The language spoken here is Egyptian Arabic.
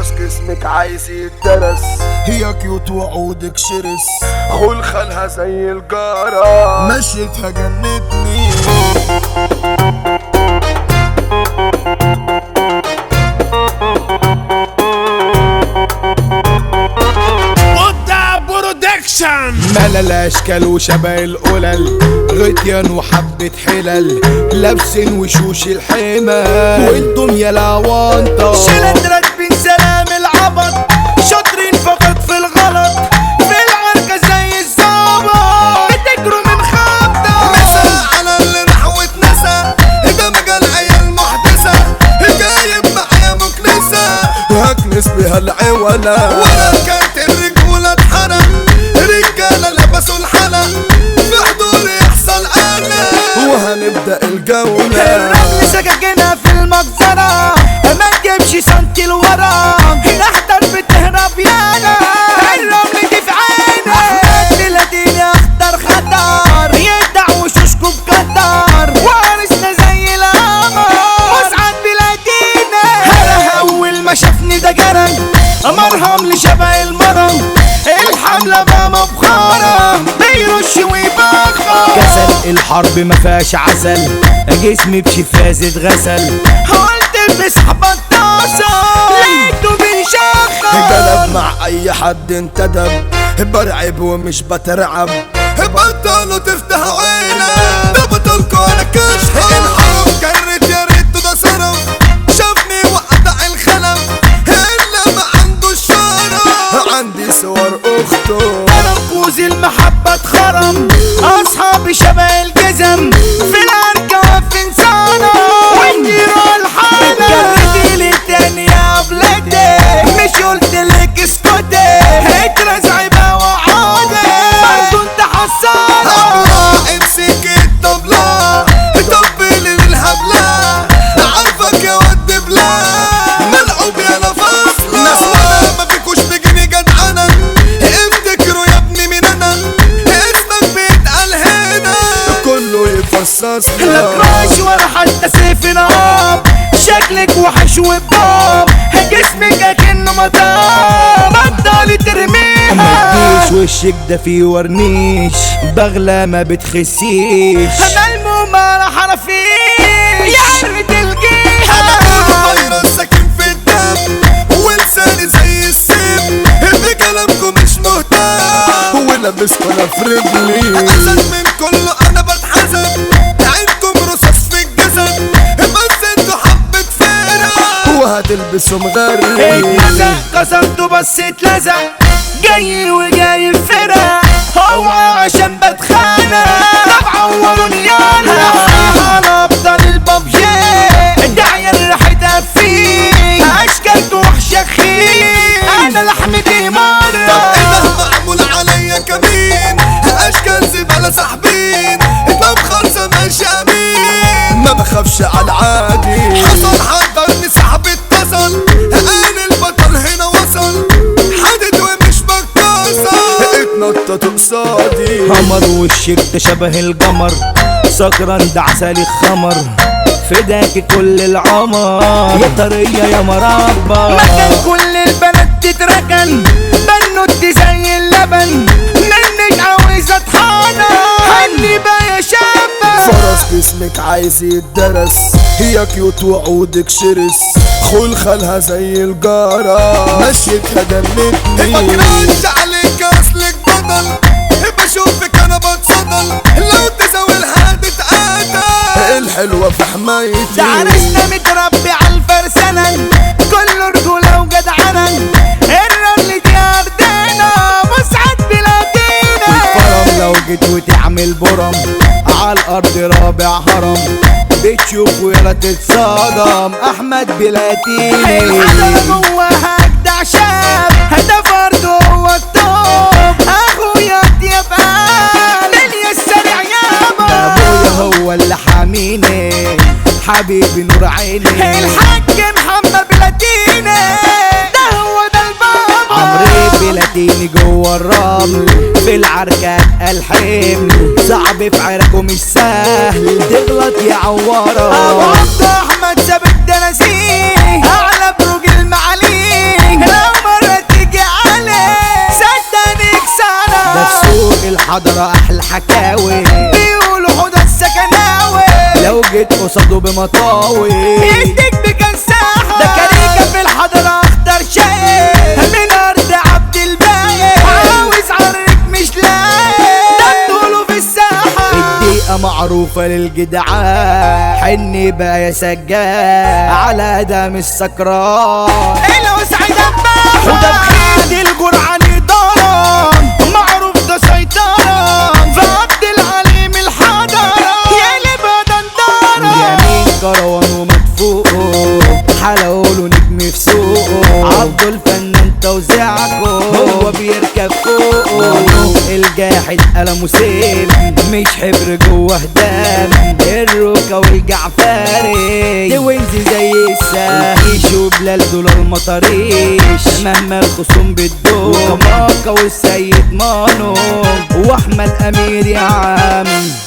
فرس جسمك عايز يتدرس هي كيوت وعودك شرس خول خالها زي الجارة مشيتها جنتني بودة برودكشن ملل الاشكال وشبه القلل غطيان وحبة حلل لابسين وشوش الحمل وانتم يا لوانطة شلت راكبين سلام العبط شاطرين فقط في الغلط في العركة زي الظابط بتجروا من خبطة مسا على اللي راح واتنسى ده مجال عيال محدثة جايب معايا مكنسة هكنس بها العولة ولا كانت الرجولة اتحرق رجالة لبسوا الحلق في حضور يحصل قلق وهنبدأ الجولة الرمل سكاكينها في المجزرة ما تجيبش سنتي لورا احضر بتهرب يانا الرمل دي في عينك احمد بلاديني اخطر خطر يدع وشوشكو بقدر وارثنا زي القمر مسعد بلادينا انا اول ما شافني ده جرى مرهم لشبه المرم الحملة بقى مبخرة بيرش ويبخر كسل الحرب ما فيهاش عسل جسمي بشفاز اتغسل قلت بسحب الطاسة لقيته بيشخر قلب مع اي حد انتدب برعب ومش بترعب بطلوا تفتحوا عينك ده بطلكوا انا كشف الحرب كرت يا ريت ده صرف شافني وقطع الخلف الا ما عنده الشرف عندي صور اخته تنفوذ المحبة اتخرم أصحابي شبه الجزم في العركة واقفين صنم والنيرو الحالة اتجرتي لي تاني يا بلادي مش قلت لك اسكتي اترزعي بقى وعودي برضو انت حصانة الله امسك الطبلة طبل للهبلة عارفك يا ود بلا ملعوب يا نفصلة ناس ولا ما فيكوش بجني جدعنة افتكروا يا ابني مين انا اسمك بيتقال هنا كله يفصص لا كراش ولا حتى سيف نار شكلك وحش وبضام جسمك اكنه مطار بطل ترميها مديش وشك ده فيه ورنيش بغلى ما بتخسيش انا المهم على حرفيش يا عرة الجيها انا فيروس ساكن في الدم ولساني زي السم بكلامكم مش مهتم ولابس ولا في رجلي احسن من كله انا بتحسب عندكم رصاص في الجسد بس انتوا حبة فرق وهتلبسوا مغري اتلزق كسرته بس اتلزق جاي وجاي فرق هو عشان بتخانق طب عوروني انا على ابطال البابجي الداعية اللي راح فيه اشكالته وحشة خير انا لحمتي طب مرة ايه ده معمول عليا كمين اشكال زبالة ساحبين طب خالصة ماشي امين ما بخافش على العادي حصل حضرني سحب اتصل انا البطل هنا وصل حدد ومش بكسر اتنطط قصادي قمر وشك ده شبه القمر سكران ده عسل خمر فداك كل العمر يا طرية يا مربى مكان كل البنات تتركن بنوتي زي اللبن منك عاوزة طحانة هني بقى يا شابة فرس جسمك عايز يتدرس هي كيوت وعودك شرس خول خالها زي الجارة مشيتها جنتني مكرهش عليك اصلك بطل بشوفك انا بتصدل لو تزاوي الهاد اتقاتل الحلوة في حمايتي ده عرسنا متربي على الفرسنة كله رجولة وجدعنة الرمل دي أرضنا مسعد بلادينا فرم لو جيت وتعمل برم على الارض رابع هرم بتشوف ولا تتصدم احمد بلاتيني الحضر جواها أجدع شاب ده فرد هو التوب أخويا دياب قال يا السريع يابا ابويا هو اللي حاميني حبيبي نور عيني الحاج محمد بلاتيني ده هو ده البابا عمري بلاتيني جوه الرمل في العركة الحمل صعب في عركه مش سهل تغلط ابو يعورك عبد احمد ثابت ده نسيه اعلى بروج المعالي الحضرة احلى حكاوي بيقولوا حوضة السكناوي لو جيت قصاده بمطاوي يديك بكان ساحة ده كاريكا في الحضرة اخضر شاي من ارض عبد الباقي عاوز عرك مش لاقي ده بتقولوا في الساحة الدقيقة معروفة للجدعان حني بقى يا سجاد على دم السكران الوسع دباحة وده بخيل الجرعان ضرم معروف ده سيطرة في عبد العليم الحضرة يقلب دندرة يمين كروان ومدفوقه حلقوله نجم في سوقه عبده الفنان توزيعكو هو بيركب فوقه الجاحد قلمه سيف مش حبر جوه هدام الروكة والجعفري دي وينزي زي الساقيش وبلال دول المطريش مهما الخصوم بتدوم وكماكا والسيد مانو واحمد امير يا عم